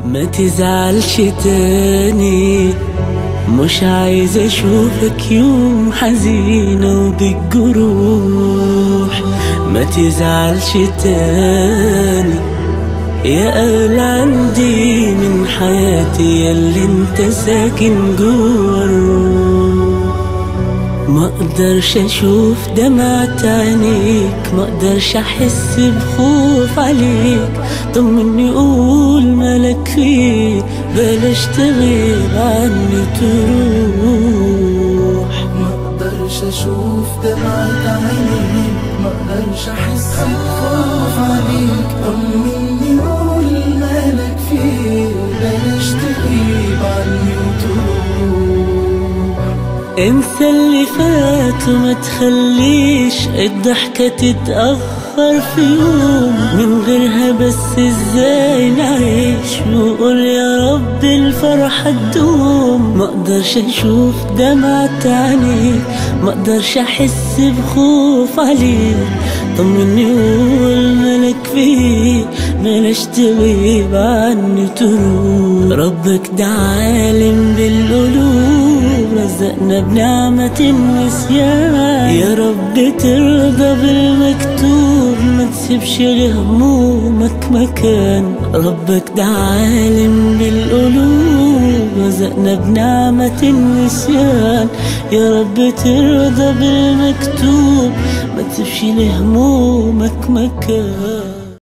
ما تزعلش تاني مش عايز اشوفك يوم حزينة وبالجروح ما تزعلش تاني يا أغلى عندي من حياتي ياللي انت ساكن جوا الروح ما اقدرش اشوف دمعة عينيك ما اقدرش احس بخوف عليك طمني قول مالك فيه بلاش تغيب عني تروح ما اقدرش اشوف دمعة عينيك ما اقدرش احس بخوف عليك طمني قول مالك فيه بلاش تغيب عني وتروح انسى اللي فات وما تخليش الضحكة تتأخر في يوم من غيرها بس ازاي نعيش وقول يا رب الفرحة تدوم ما اقدرش اشوف دمعة عينيك ما اقدرش احس بخوف عليك طمني قول مالك فيه بلاش تغيب عني تروح ربك ده عالم بالقلوب رزقنا بنعمة النسيان يا رب ترضى بالمكتوب ما تسيبش لهمومك مكان ربك ده عالم بالقلوب رزقنا بنعمة النسيان يا رب ترضى بالمكتوب ما تسيبش لهمومك مكان